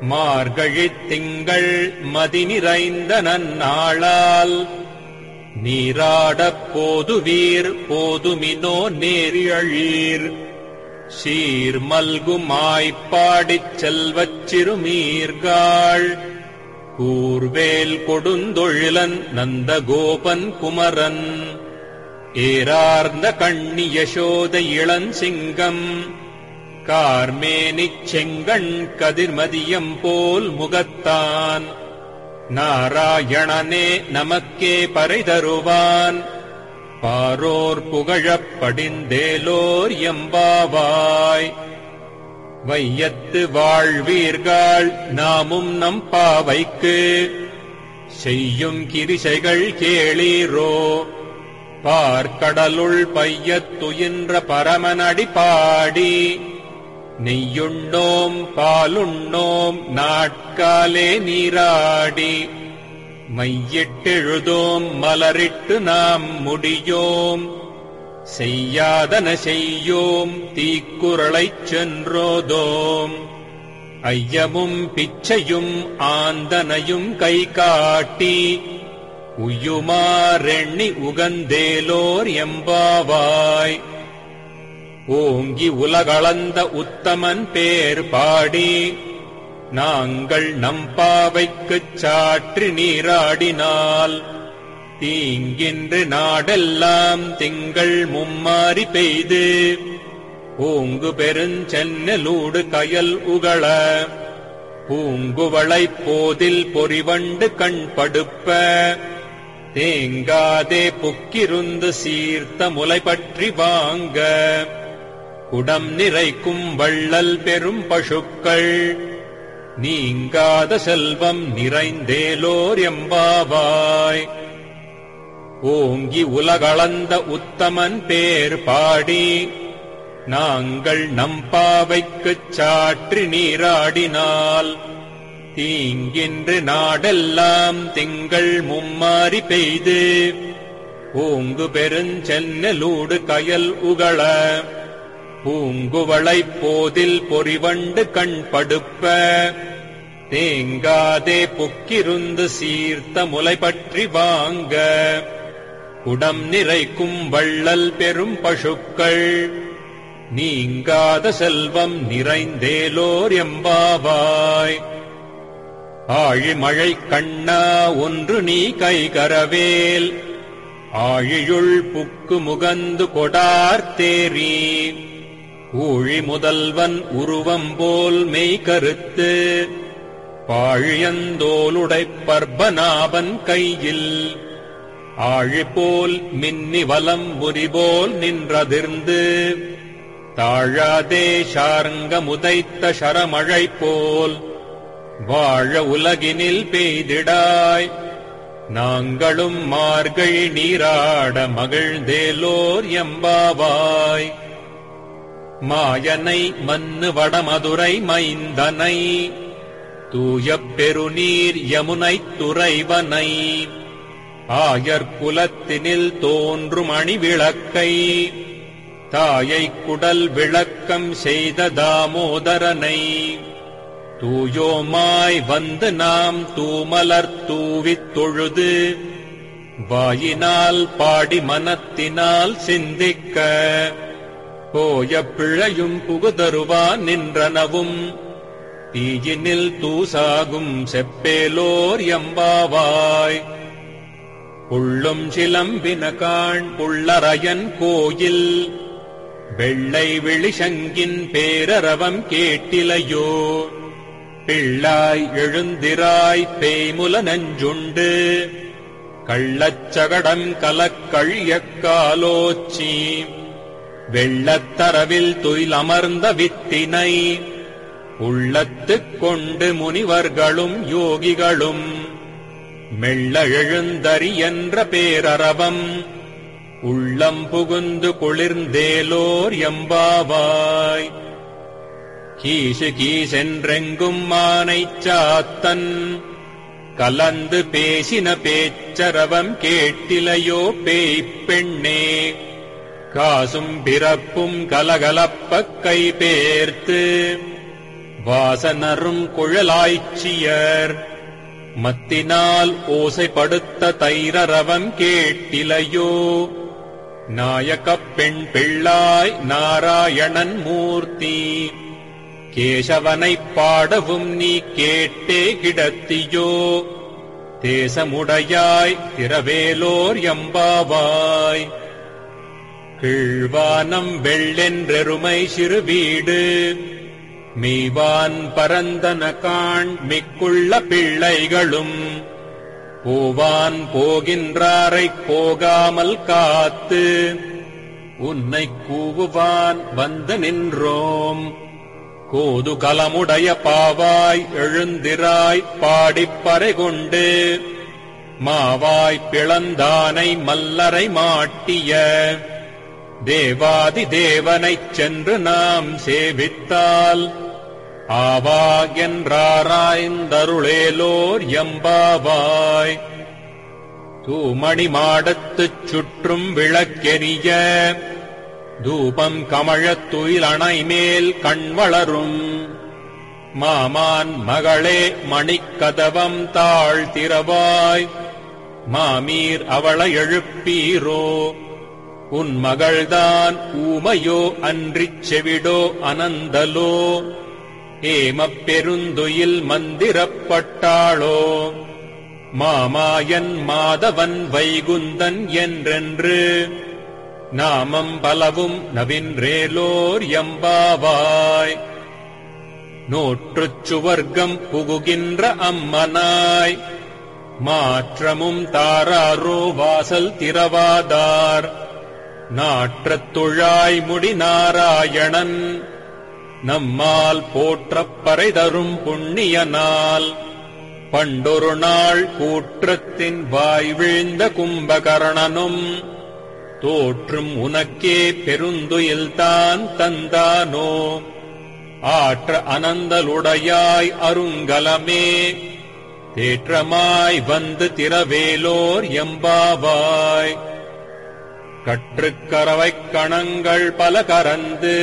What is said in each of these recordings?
மார்கழித் திங்கள் மதி நிறைந்த நன்னாளால் நீராடப் போதுவீர் போதுமினோ நேரியழீர் சீர் மல்குமாய்ப்பாடிச் செல்வச் சிறுமீர்காள் கூர்வேல் கொடுந்தொழிலன் நந்தகோபன் குமரன் ஏரார்ந்த கண்ணி யசோத இளஞ்சிங்கம் கார்மேனிச் செங்கண் கதிர்மதியம் போல் முகத்தான் நாராயணனே நமக்கே பறை தருவான் பாரோர் புகழப் படிந்தேலோர் எம்பாவாய் வையத்து வாழ்வீர்கள் நாமும் நம் பாவைக்கு செய்யும் கிரிசைகள் கேளீரோ பார்க்கடலுள் பையத்துயின்ற பரமனடி பாடி நெய்யுண்ணோம் பாலுண்ணோம் நாட்காலே நீராடி மையிட்டெழுதோம் மலரிட்டு நாம் முடியோம் செய்யாதன செய்யோம் தீக்குறளைச் சென்றோதோம் ஐயமும் பிச்சையும் ஆந்தனையும் கை காட்டி உய்யுமாறெண்ணி உகந்தேலோர் எம்பாவாய் ஓங்கி உலகளந்த உத்தமன் பேர் பாடி நாங்கள் நம்பாவைக்குச் சாற்றி நீராடினால் தீங்கின்று நாடெல்லாம் திங்கள் மும்மாறி பெய்து ஓங்கு பெருஞ்சென்னலூடு கயல் உகள பூங்குவளைப் போதில் பொறிவண்டு கண் படுப்ப தேங்காதே புக்கிருந்து சீர்த்த முலை பற்றி வாங்க குடம் நிறைக்கும் வள்ளல் பெரும் பசுக்கள் நீங்காத செல்வம் நிறைந்தேலோர் எம்பாவாய் ஓங்கி உலகளந்த உத்தமன் பேர் பாடி நாங்கள் நம்பாவைக்குச் சாற்றி நீராடினால் தீங்கின்று நாடெல்லாம் திங்கள் மும்மாறி பெய்து ஓங்கு பெருஞ்சென்னலூடு கயல் உகள பூங்குவளைப் போதில் பொறிவண்டு கண் படுப்ப தேங்காதே புக்கிருந்து சீர்த்த முலை பற்றி வாங்க குடம் நிறைக்கும் வள்ளல் பெரும் பசுக்கள் நீங்காத செல்வம் நிறைந்தேலோர் எம்பாவாய் ஆழிமழை கண்ணா ஒன்று நீ கைகரவேல் ஆழியுள் புக்கு முகந்து கொடார் தேரி ஊழி முதல்வன் உருவம் போல் மெய் கருத்து பாழியந்தோலுடைப் பர்பநாபன் கையில் ஆழி போல் மின்னி வலம் புரிபோல் நின்றதிர்ந்து தாழாதே சார்ங்க முதைத்த சரமழை போல் வாழ உலகினில் பெய்திடாய் நாங்களும் மார்கழி நீராட மகிழ்ந்தேலோர் எம்பாவாய் மாயனை மன்னு வடமதுரை மைந்தனை தூயப் பெருநீர் யமுனைத் துறைவனை ஆயர்குலத்தினில் தோன்றும் அணிவிளக்கை தாயைக் குடல் விளக்கம் செய்த தாமோதரனை தூயோமாய் வந்து நாம் தூமலர் தூவித் தொழுது வாயினால் பாடி மனத்தினால் சிந்திக்க போய பிழையும் புகுதருவான் நின்றனவும் தீயினில் தூசாகும் செப்பேலோர் எம்பாவாய் புள்ளும் சிலம்பின காண் புள்ளரையன் கோயில் வெள்ளை விழிசங்கின் பேரரவம் கேட்டிலையோ பிள்ளாய் எழுந்திராய் பேய்முல நஞ்சுண்டு கள்ளச்சகடம் கலக்கழியக் காலோச்சி வெள்ளத்தரவில் துயில் அமர்ந்த வித்தினை உள்ளத்துக் கொண்டு முனிவர்களும் யோகிகளும் மெல்ல எழுந்தறி என்ற பேரரவம் உள்ளம் புகுந்து குளிர்ந்தேலோர் எம்பாவாய் கீசு கீசென்றெங்கும் மானைச் சாத்தன் கலந்து பேசின பேச்சரவம் கேட்டிலையோ பேய்ப் பெண்ணே காசும் பிறப்பும் கலகலப்பக் கை பேர்த்து வாசனரும் குழலாய்ச்சியர் மத்தினால் ஓசைப்படுத்த தைரரவம் கேட்டிலையோ நாயகப் பெண் பிள்ளாய் நாராயணன் மூர்த்தி கேசவனைப் பாடவும் நீ கேட்டே கிடத்தியோ தேசமுடையாய் திரவேலோர் எம்பாவாய் கிழ்வானம் வெள்ளென்றெருமை சிறு வீடு மீவான் பரந்தன காண் மிக்குள்ள பிள்ளைகளும் போவான் போகின்றாரைப் போகாமல் காத்து உன்னை கூவுவான் வந்து நின்றோம் கோதுகலமுடைய பாவாய் எழுந்திராய் பாடிப்பறை கொண்டு மாவாய் பிளந்தானை மல்லரை மாட்டிய தேவாதி தேவனைச் சென்று நாம் சேவித்தால் ஆவா என்றாராய்ந்தருளேலோர் எம்பாவாய் தூமணி மாடத்துச் சுற்றும் விளக்கெரிய தூபம் கமழத் துயிலணை மேல் கண் வளரும் மாமான் மகளே மணிக்கதவம் தாழ் திரவாய் மாமீர் அவளை எழுப்பீரோ உன் மகள்தான் ஊமையோ அன்றிச் செவிடோ அனந்தலோ ஏமப் பெருந்துயில் மந்திரப்பட்டாளோ மாமாயன் மாதவன் வைகுந்தன் என்றென்று நாமம் பலவும் நவின்றேலோர் எம்பாவாய் நோற்றுச் சுவர்க்கம் புகுகின்ற அம்மனாய் மாற்றமும் தாராரோ வாசல் திரவாதார் நாற்றத் துழாய் முடி நாராயணன் நம்மால் போற்றப் பறை தரும் புண்ணிய நாள் பண்டொரு நாள் கூற்றத்தின் வாய் வீழ்ந்த கும்பகர்ணனும் தோற்றும் உனக்கே பெருந்துயில்தான் தந்தானோ ஆற்ற அனந்தலுடையாய் அருங்கலமே தேற்றமாய் வந்து திரவேலோர் எம்பாவாய் கற்றுக்கரவைக் கணங்கள் பல கரந்து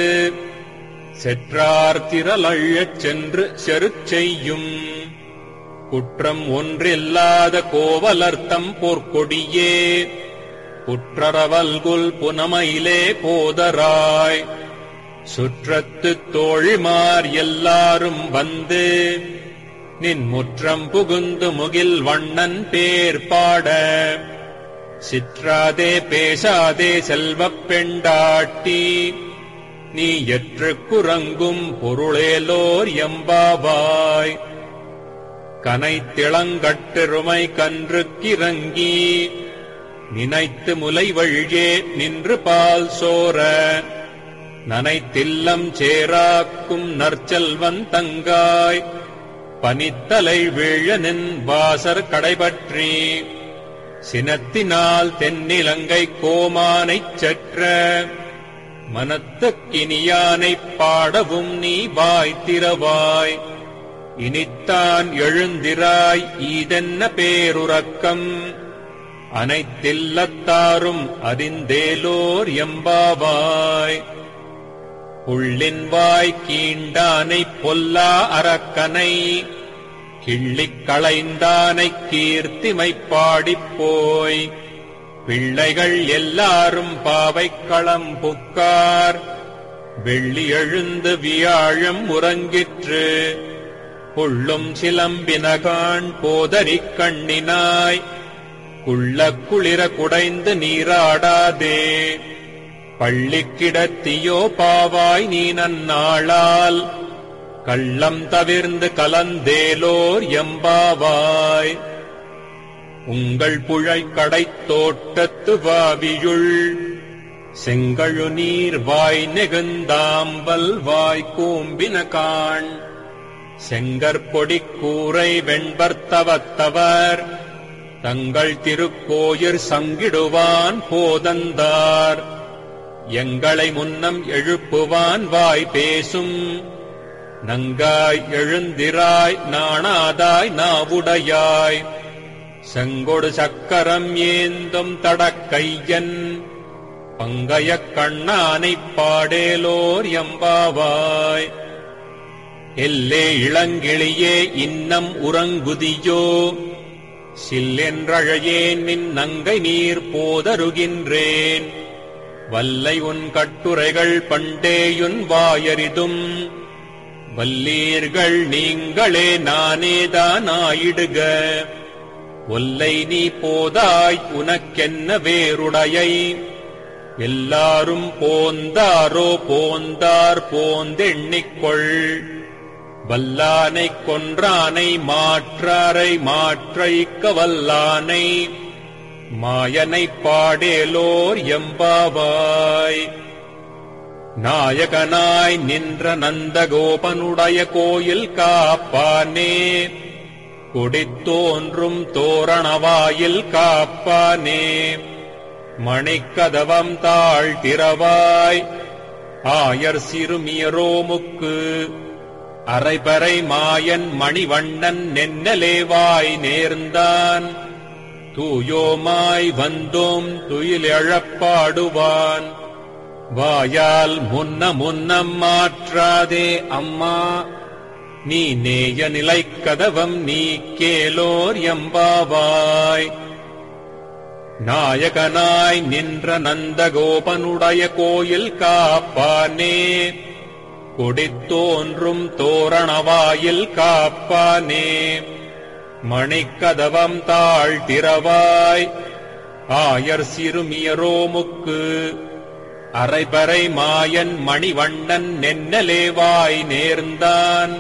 செற்றார் திரளழச் சென்று செருச் செய்யும் குற்றம் ஒன்றில்லாத கோவலர்த்தம் போர்க்கொடியே புற்றரவல்குல் புனமையிலே போதராய் சுற்றத்துத் தோழிமார் எல்லாரும் வந்து நின் முற்றம் புகுந்து முகில் வண்ணன் பேர் பாட சிற்றாதே பேசாதே செல்வப் பெண்டாட்டி நீ எற்று குரங்கும் பொருளேலோர் எம்பாவாய் கனைத்திளங்கட்டெருமை கன்றுக்கிறங்கி நினைத்து முலை வழியே நின்று பால் சோர நனைத்தில்லம் சேராக்கும் நற்செல்வன் தங்காய் பனித்தலை வீழ நின் வாசர் கடைபற்றி சினத்தினால் தென்னிலங்கை கோமானைச் செற்ற மனத்துக்கினியானைப் பாடவும் நீ வாய்த்திரவாய் இனித்தான் எழுந்திராய் ஈதென்ன பேருறக்கம் அனைத்தில்லத்தாரும் அறிந்தேலோர் எம்பாவாய் புள்ளின் வாய் கீண்டானைப் பொல்லா அரக்கனை கிள்ளிக் களைந்தானைக் கீர்த்திமைப் பாடிப் போய் பிள்ளைகள் எல்லாரும் பாவைக்களம் புக்கார் வெள்ளி எழுந்து வியாழம் உறங்கிற்று புள்ளும் சிலம்பினகான் போதரிக் கண்ணினாய் குள்ள குளிர குடைந்து நீராடாதே பள்ளிக்கிடத்தியோ பாவாய் நீ நன்னாளால் கள்ளம் தவிர்ந்து கலந்தேலோர் எம்பாவாய் உங்கள் புழை கடைத் தோட்டத்து வாவியுள் செங்கழு நீர் வாய் நெகுந்தாம்பல் வாய் கூம்பின காண் செங்கற்பொடிக் கூரை வெண்பர்த்தவத்தவர் தங்கள் திருக்கோயிற் சங்கிடுவான் போதந்தார் எங்களை முன்னம் எழுப்புவான் வாய் பேசும் நங்காய் எழுந்திராய் நாணாதாய் நாவுடையாய் செங்கொடு சக்கரம் ஏந்தும் தடக்கையன் பங்கயக் கண்ணானைப் பாடேலோர் எம்பாவாய் எல்லே இளங்கிளியே இன்னம் உறங்குதியோ சில்லென்றழையேன் நின் நங்கை நீர் போதருகின்றேன் வல்லை உன் கட்டுரைகள் பண்டேயுன் வாயரிதும் வல்லீர்கள் நீங்களே நானேதானாயிடுக ஒல்லை நீ போதாய் உனக்கென்ன வேறுடையை எல்லாரும் போந்தாரோ போந்தார் போந்தெண்ணிக்கொள் வல்லானைக் கொன்றானை மாற்றாரை மாற்றைக்க வல்லானை மாயனைப் பாடேலோர் எம்பாவாய் நாயகனாய் நின்ற நந்தகோபனுடைய கோயில் காப்பானே கொடித்தோன்றும் தோரணவாயில் காப்பானே மணிக்கதவம் தாழ் திறவாய் ஆயர் சிறுமியரோமுக்கு அரைபறை மாயன் மணிவண்ணன் நென்னலேவாய் நேர்ந்தான் தூயோமாய் வந்தோம் துயிலெழப்பாடுவான் வாயால் முன்ன முன்னம் மாற்றாதே அம்மா நீ நேய நிலைக் கதவம் நீ கேலோர் எம்பாவாய் நாயகனாய் நின்ற நந்தகோபனுடைய கோயில் காப்பானே கொடித்தோன்றும் தோரணவாயில் காப்பானே மணிக்கதவம் தாழ் திறவாய் ஆயர் சிறுமியரோமுக்கு அரைபறை மாயன் மணிவண்ணன் நென்னலேவாய் நேர்ந்தான்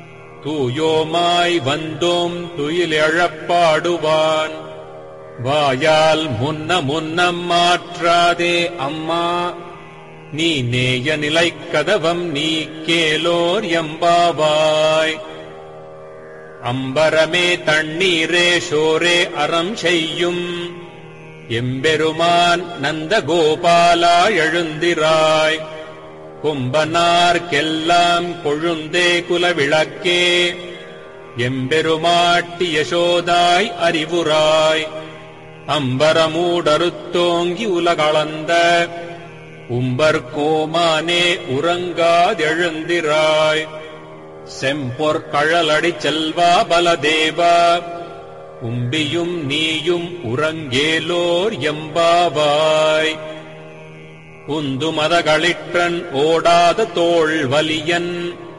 தூயோமாய் வந்தோம் துயிலெழப்பாடுவான் வாயால் முன்ன முன்னம் மாற்றாதே அம்மா நீ நேய நிலைக் கதவம் நீ கேலோர் எம்பாவாய் அம்பரமே தண்ணீரே ஷோரே அறம் செய்யும் எம்பெருமான் நந்தகோபாலா எழுந்திராய் கும்பனார்க்கெல்லாம் கொழுந்தே குலவிளக்கே எம்பெருமாட்டி யசோதாய் அறிவுராய் அம்பரமூடறுத்தோங்கி உலகளந்த உம்பர் கோமானே உறங்காதெழுந்திராய் செம்பொற் கழலடி செல்வா பலதேவா உம்பியும் நீயும் உறங்கேலோர் எம்பாவாய் உந்து மதகளிற்றன் ஓடாத தோள் வலியன்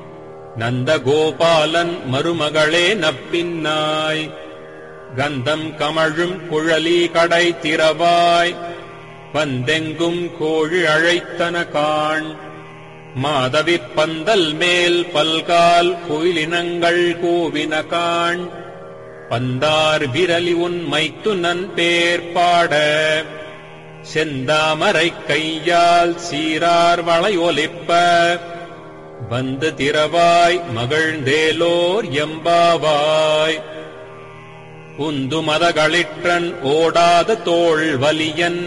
நந்தகோபாலன் மருமகளே நப்பின்னாய் கந்தம் கமழும் குழலி கடை திறவாய் வந்தெங்கும் கோழி அழைத்தன காண் மாதவிப் பந்தல் மேல் பல்கால் கோயிலினங்கள் கூவின காண் பந்தார் விரலி உன் மைத்துனன் பேர் பாட செந்தாமரைக் கையால் சீரார் வளையொலிப்ப வந்து திறவாய் மகிழ்ந்தேலோர் எம்பாவாய் உந்து மதகளிற்றன் ஓடாத தோள் வலியன்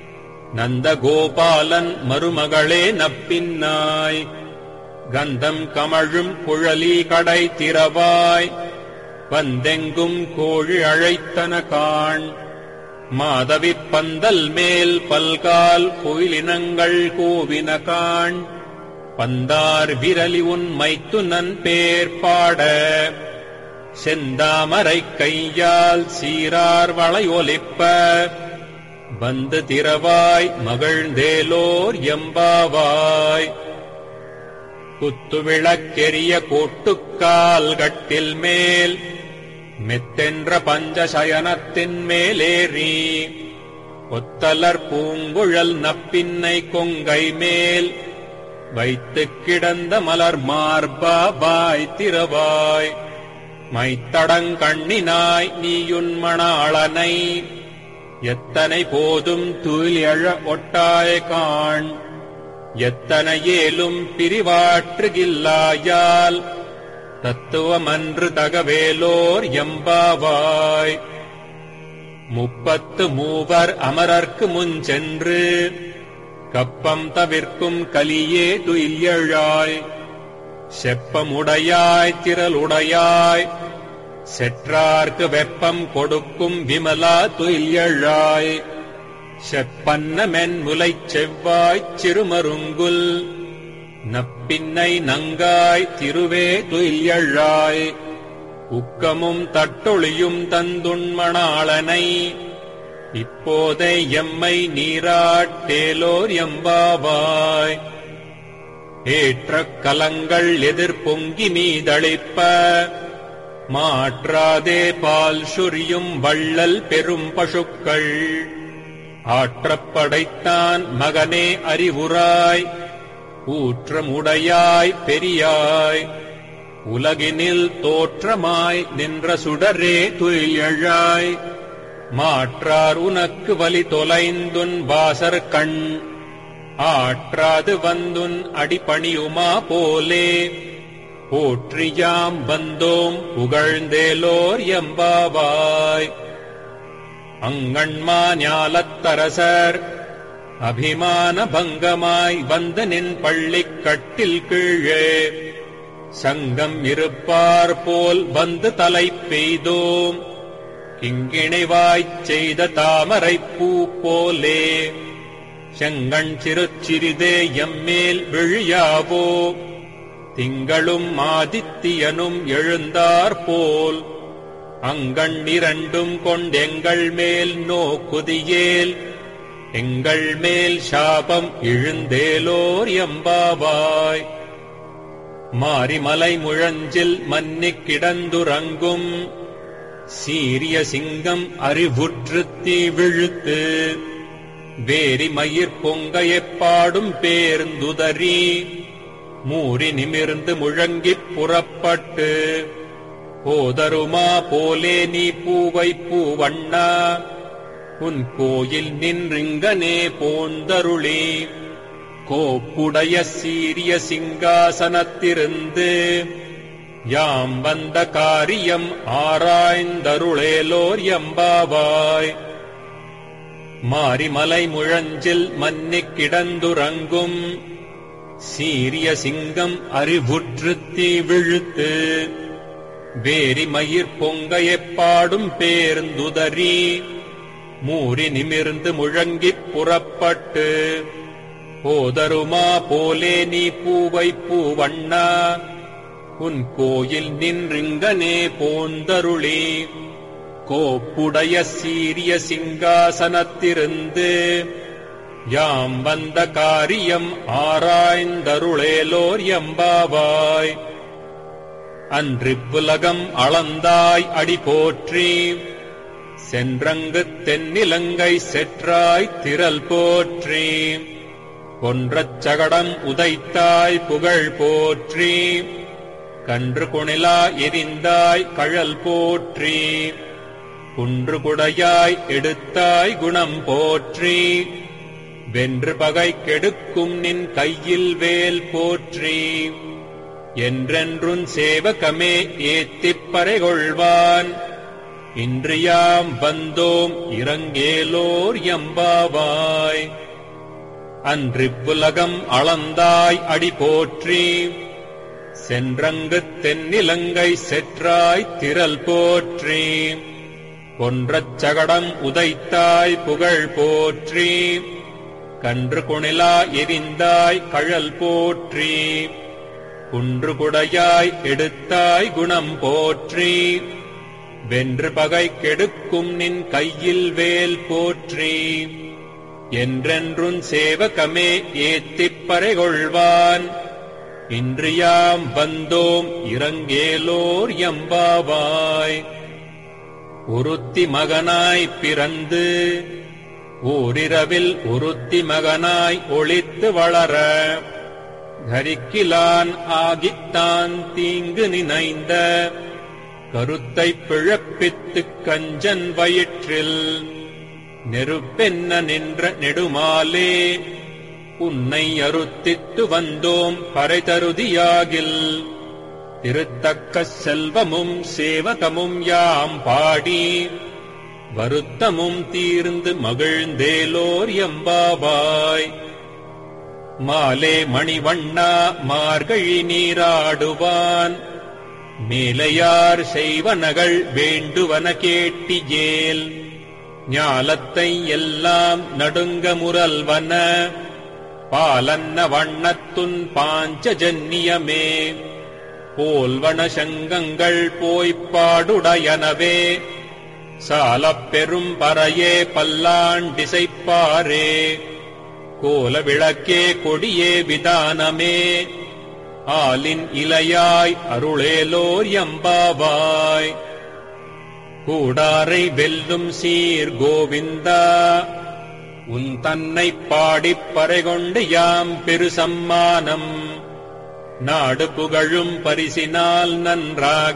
நந்தகோபாலன் மருமகளே நப்பின்னாய் கந்தம் கமழும் குழலி கடை திறவாய் வந்தெங்கும் கோழி அழைத்தன காண் மாதவிப் பந்தல் மேல் பல்கால் கோயிலினங்கள் கூவின காண் பந்தார் விரலி உன் மைத்துனன் பேர் பாட செந்தாமரைக் கையால் சீரார் வளையொலிப்ப வந்து திறவாய் மகிழ்ந்தேலோர் எம்பாவாய் குத்துவிளக்கெரிய கோட்டுக்கால் கட்டில் மேல் மெத்தென்ற பஞ்சசயனத்தின் மேலேறி ஒத்தலர் பூங்குழல் நப்பின்னை கொங்கை மேல் வைத்துக் கிடந்த மலர் மார்பா வாய் திறவாய் மைத்தடங்கண்ணினாய் நீயுன் மணாளனை எத்தனை போதும் துயிலெழ ஒட்டாய் காண் எத்தனை ஏலும் பிரிவாற்றுகில்லாயால் தத்துவமன்று தகவேலோர் எம்பாவாய் முப்பத்து மூவர் அமரர்க்கு முன் சென்று கப்பம் தவிர்க்கும் கலியே துயிலெழாய் செப்பமுடையாய் திரளுடையாய் செற்றார்க்கு வெப்பம் கொடுக்கும் விமலா துயிலெழாய் செப்பன்ன மென்முலைச் செவ்வாய்ச் சிறுமருங்குல் நப்பின்னை நங்காய் திருவே துயில்யழாய் உக்கமும் தட்டொளியும் தந்துண்மணாளனை இப்போதை எம்மை நீராட்டேலோர் எம்பாவாய் ஏற்ற கலங்கள் எதிர்பொங்கி மீதளிப்ப மாற்றாதே பால் சுரியும் வள்ளல் பெரும் பசுக்கள் ஆற்றப் படைத்தான் மகனே அறிவுராய் ஊற்றமுடையாய் பெரியாய் உலகினில் தோற்றமாய் நின்ற சுடரே துயிலழாய் மாற்றார் உனக்கு வலி தொலைந்துன் வாசர் கண் ஆற்றாது வந்துன் அடிபணியுமா போலே போற்றியாம் வந்தோம் புகழ்ந்தேலோர் எம்பாவாய் அங்கண்மா ஞாலத்தரசர் அபிமான பங்கமாய் வந்த நின் பள்ளிக் கட்டில் கீழே சங்கம் இருப்பார் போல் வந்து தலை பெய்தோம் கிங்கிணைவாய்ச் செய்த தாமரைப் பூ போலே செங்கண் சிறுச்சிறிதே எம்மேல் விழியாவோ திங்களும் ஆதித்தியனும் எழுந்தார் போல் அங்கண் இரண்டும் கொண்டெங்கள் மேல் நோக்குதியேல் எங்கள் மேல் சாபம் இழுந்தேலோர் எம்பாவாய் மாரிமலை முழஞ்சில் மன்னிக் கிடந்துறங்கும் சீரிய சிங்கம் அறிவுற்று தீ விழுத்து வேரி மயிர் பொங்கையப் பாடும் பேர்ந்துதறி மூறி நிமிர்ந்து முழங்கிப் புறப்பட்டு போதருமா போலே நீ பூவை பூவண்ணா உன் கோயில் நின்றிங்கனே போந்தருளி கோப்புடைய சீரிய சிங்காசனத்திருந்து யாம் வந்த காரியம் ஆராய்ந்தருளேலோர் எம்பாவாய் மாரிமலை முழஞ்சில் மன்னிக் கிடந்துறங்கும் சீரிய சிங்கம் அறிவுற்று தீ விழுத்து வேரி மயிர் பொங்கையப் பாடும் பேர்ந்துதறி மூறி நிமிர்ந்து முழங்கிப் புறப்பட்டு போதருமா போலே நீ பூவை பூவண்ணா உன் கோயில் நின்றிங்கனே போந்தருளி கோப்புடைய சீரிய சிங்காசனத்திருந்து யாம் வந்த காரியம் ஆராய்ந்தருளேலோர் எம்பாவாய் அன்றிப்புலகம் அளந்தாய் அடி போற்றி சென்றங்கு தென்னிலங்கை செற்றாய் திரள் போற்றி கொன்றச் சகடம் உதைத்தாய் புகழ் போற்றி கன்று குணிலா எரிந்தாய் கழல் போற்றி குன்று குடையாய் எடுத்தாய் குணம் போற்றி வென்று பகை கெடுக்கும் நின் கையில் வேல் போற்றி என்றென்றுன் சேவகமே ஏத்திப் பறைகொள்வான் இன்றியாம் வந்தோம் இறங்கேலோர் எம்பாவாய் அன்றிப்புலகம் அளந்தாய் அடி போற்றி சென்றங்கு தென்னிலங்கை செற்றாய் திரள் போற்றி கொன்றச் சகடம் உதைத்தாய் புகழ் போற்றி கன்று குணிலா எரிந்தாய் கழல் போற்றி குன்று குடையாய் எடுத்தாய் குணம் போற்றி வென்று பகை கெடுக்கும் நின் கையில் வேல் போற்றி என்றென்றுன் சேவகமே ஏத்திப் பறைகொள்வான் இன்றியாம் வந்தோம் இறங்கேலோர் எம்பாவாய் ஒருத்தி மகனாய் பிறந்து ஓரிரவில் ஒருத்தி மகனாய் ஒளித்து வளர தரிக்கிலான் ஆகித்தான் தீங்கு நினைந்த கருத்தைப் பிழப்பித்துக் கஞ்சன் வயிற்றில் நெருப்பென்ன நின்ற நெடுமாலே உன்னை அறுத்தித்து வந்தோம் பறைதருதியாகில் திருத்தக்க செல்வமும் சேவகமும் யாம் பாடி வருத்தமும் தீர்ந்து மகிழ்ந்தேலோர் எம்பாவாய் மாலே மணிவண்ணா மார்கழி நீராடுவான் மேலையார் செய்வனகள் வேண்டுவன கேட்டியேல் ஞாலத்தை எல்லாம் நடுங்க முரல்வன பாலன்ன வண்ணத்துன் பாஞ்சஜன்னியமே போல்வன சங்கங்கள் போய்ப் பாடுடையனவே சாலப் பெரும் பறையே பல்லாண்டிசைப்பாரே கோல விளக்கே கொடியே விதானமே ஆலின் இலையாய் அருளேலோர் எம்பாவாய் கூடாரை வெல்லும் சீர் கோவிந்தா உன் தன்னைப் பாடிப் பறைகொண்டு யாம் பெரு சம்மானம் நாடு புகழும் பரிசினால் நன்றாக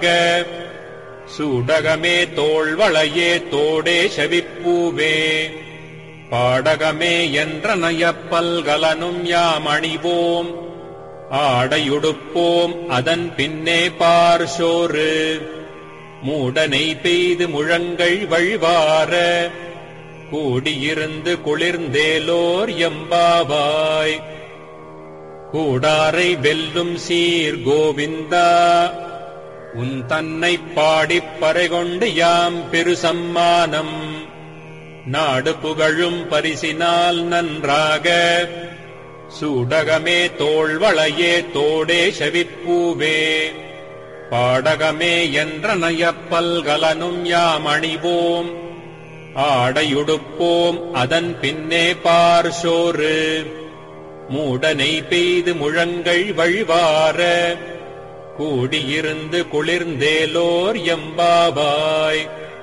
சூடகமே தோள்வளையே தோடே செவிப்பூவே பாடகமே என்ற நயப்பல்கலனும் யாம் அணிவோம் ஆடையுடுப்போம் அதன் பின்னே பார் சோறு மூடனை பெய்து முழங்கள் வழிவார கூடியிருந்து குளிர்ந்தேலோர் எம்பாவாய் கூடாரை வெல்லும் சீர் கோவிந்தா உன் தன்னைப் பாடிப் பறைகொண்டு யாம் பெரு சம்மானம் நாடு புகழும் பரிசினால் நன்றாக சூடகமே தோள்வளையே தோடே செவிப்பூவே பாடகமே என்ற நயப்பல்கலனும் யாம் அணிவோம் ஆடையுடுப்போம் அதன் பின்னே பார் சோறு மூடனை பெய்து முழங்கள் வழிவார கூடியிருந்து குளிர்ந்தேலோர் எம்பாவாய்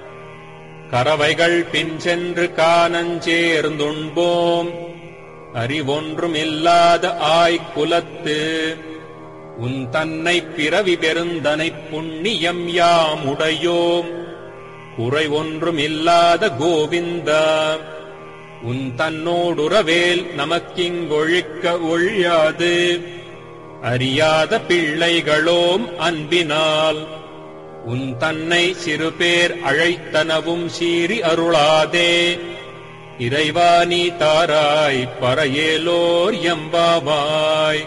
கறவைகள் பின் சென்று காணஞ்சேர்ந்துண்போம் அறிவொன்றும் இல்லாத ஆய்க்குலத்து உன் தன்னை பிறவி பெருந்தனைப் புண்ணியம் யாம் உடையோம் குறை ஒன்றும் இல்லாத கோவிந்தா உன் தன்னோடுறவேல் நமக்கிங்கொழிக்க ஒழியாது அறியாத பிள்ளைகளோம் அன்பினால் உன் தன்னை சிறுபேர் அழைத்தனவும் சீறி அருளாதே இறைவா நீ தாராய் பறையேலோர் எம்பாவாய்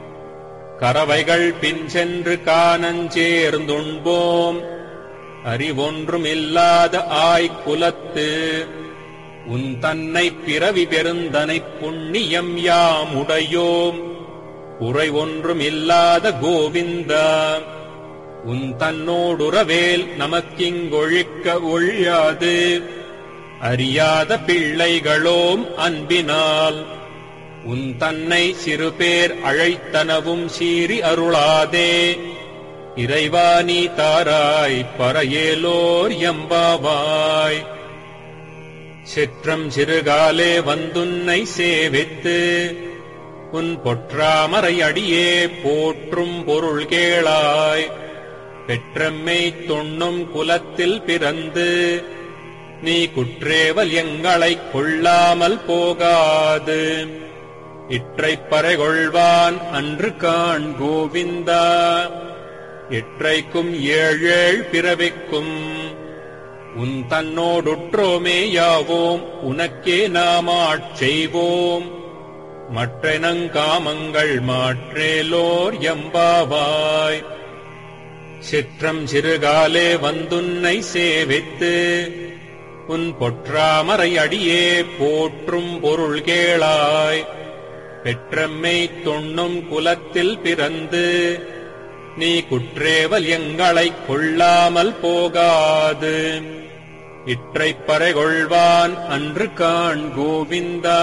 கறவைகள் பின் சென்று காணஞ்சேர்ந்துண்போம் அறிவொன்றும் இல்லாத ஆய்க்குலத்து உன் தன்னை பிறவி பெருந்தனைப் புண்ணியம் யாம் உடையோம் குறை ஒன்றும் இல்லாத கோவிந்தா உன் தன்னோடுறவேல் நமக்கிங்கொழிக்க ஒழியாது அறியாத பிள்ளைகளோம் அன்பினால் உன் தன்னை சிறுபேர் அழைத்தனவும் சீறி அருளாதே இறைவா நீ தாராய் பறையேலோர் எம்பாவாய் சிற்றம் சிறுகாலே வந்துன்னை சேவித்து உன் பொற்றாமரை அடியே போற்றும் பொருள் கேளாய் பெற்றம்மை தொன்னும் குலத்தில் பிறந்து நீ குற்றேவல் எங்களைக் கொள்ளாமல் போகாது இற்றைப் பறைகொள்வான் அன்று காண் கோவிந்தா எற்றைக்கும் ஏழேழ் பிறவிக்கும் உன் தன்னோடுற்றோமே யாவோம் உனக்கே நாமாட் செய்வோம் மற்றெனங்காமங்கள் மாற்றேலோர் எம்பாவாய் சிற்றம் சிறுகாலே வந்துன்னை சேவித்து உன் பொற்றாமரை அடியே போற்றும் பொருள் கேளாய் பெற்றம்மை தொன்னும் குலத்தில் பிறந்து நீ குற்றேவல் எங்களைக் கொள்ளாமல் போகாது இற்றைப் பறைகொள்வான் அன்று காண் கோவிந்தா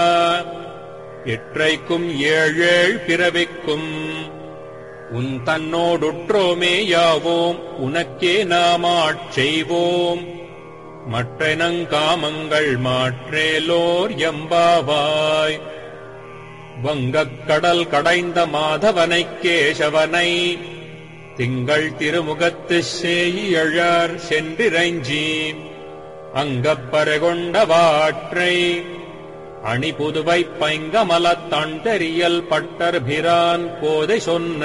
எற்றைக்கும் ஏழேழ் பிறவிக்கும் உன் தன்னோடுற்றோமே யாவோம் உனக்கே நாமாட் செய்வோம் மற்றெனங்காமங்கள் மாற்றேலோர் எம்பாவாய் வங்கக் கடல் கடைந்த மாதவனைக் கேசவனை திங்கள் திருமுகத்து சேயியழார் சென்றிரைஞ்சி அங்கப்பறை வாற்றை அணி புதுவை பைங்கமலத் தண்டரியல் பட்டர்பிரான் கோதை சொன்ன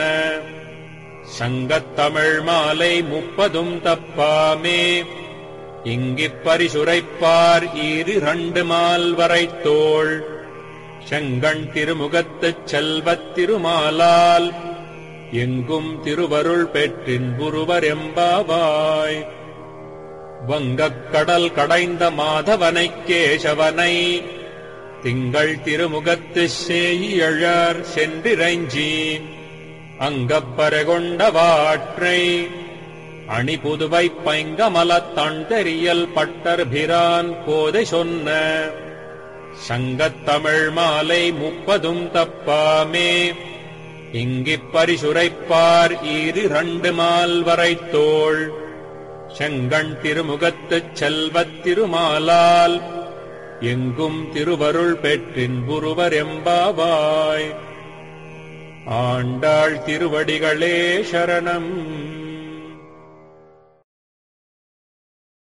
சங்கத் தமிழ் மாலை முப்பதும் தப்பாமே இங்கிப் பரிசுரைப்பார் ஈரிரண்டு மால் வரைத்தோள் செங்கண் திருமுகத்துச் செல்வத் திருமாலால் எங்கும் திருவருள் பெற்றின் புருவரெம்பாவாய் வங்கக் கடல் கடைந்த மாதவனைக் கேசவனை திங்கள் திருமுகத்துச் சேயியழார் சென்றிரைஞ்சி அங்கப்பரகொண்ட வாற்றை அணி புதுவை பைங்கமலத் தண்டெறியல் பட்டர்பிரான் கோதை சொன்ன சங்கத் தமிழ் மாலை முப்பதும் தப்பாமே இங்கிப் பரிசுரைப்பார் ஈரிரண்டு மால் வரைத்தோள் செங்கண் திருமுகத்துச் செல்வத் திருமாலால் எங்கும் திருவருள் பெற்றின் புருவரெம்பாவாய் ஆண்டாள் திருவடிகளே சரணம்